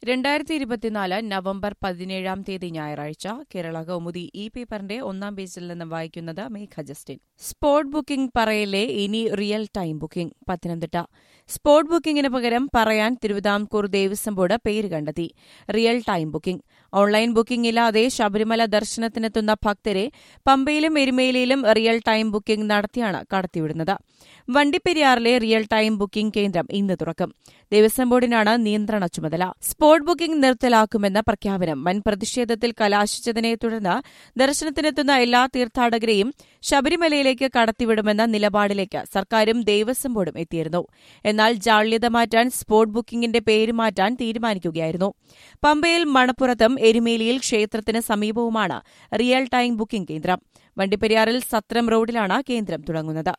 രണ്ടായിരത്തി ഇരുപത്തിനാല് നവംബർ പതിനേഴാം തീയതി ഞായറാഴ്ച കേരള കൗമുദി ഈ പേപ്പറിന്റെ ഒന്നാം പേജിൽ നിന്ന് വായിക്കുന്നത് മേഘ ജസ്റ്റിൻ സ്പോട്ട് ബുക്കിംഗ് പറയലേ ഇനി real time booking Pathanamthitta spot ബുക്കിംഗിന് പകരം പറയാൻ തിരുവിതാംകൂർ ദേവസ്വം ബോർഡ് പേര് കണ്ടെത്തി real time booking online booking ഇല്ലാതെ ശബരിമല ദർശനത്തിനെത്തുന്ന ഭക്തരെ പമ്പയിലും എരുമേലിയിലും റിയൽ ടൈം ബുക്കിംഗ് നടത്തിയാണ് കടത്തിവിടുന്നത് വണ്ടിപ്പെരിയാറിലെ റിയൽ ടൈം ബുക്കിംഗ് കേന്ദ്രം ഇന്ന് തുറക്കും ദേവസ്വം ബോർഡിനാണ് നിയന്ത്രണ ചുമതല സ്പോട്ട് ബുക്കിംഗ് നിർത്തലാക്കുമെന്ന പ്രഖ്യാപനം വൻ പ്രതിഷേധത്തിൽ കലാശിച്ചതിനെ തുടർന്ന് ദർശനത്തിനെത്തുന്ന എല്ലാ തീർത്ഥാടകരെയും ശബരിമലയിലേക്ക് കടത്തിവിടുമെന്ന നിലപാടിലേക്ക് സർക്കാരും ദേവസ്വം ബോർഡും എത്തിയിരുന്നു എന്നാൽ ജാള്യത മാറ്റാൻ സ്പോട്ട് ബുക്കിംഗിന്റെ പേര് മാറ്റാൻ തീരുമാനിക്കുകയായിരുന്നു പമ്പയിൽ മണപ്പുറത്തും എരുമേലിയിൽ ക്ഷേത്രത്തിന് സമീപവുമാണ് റിയൽ ടൈം ബുക്കിംഗ് കേന്ദ്രം വണ്ടിപ്പെരിയാറിൽ സത്രം റോഡിലാണ് കേന്ദ്രം തുടങ്ങുന്നത്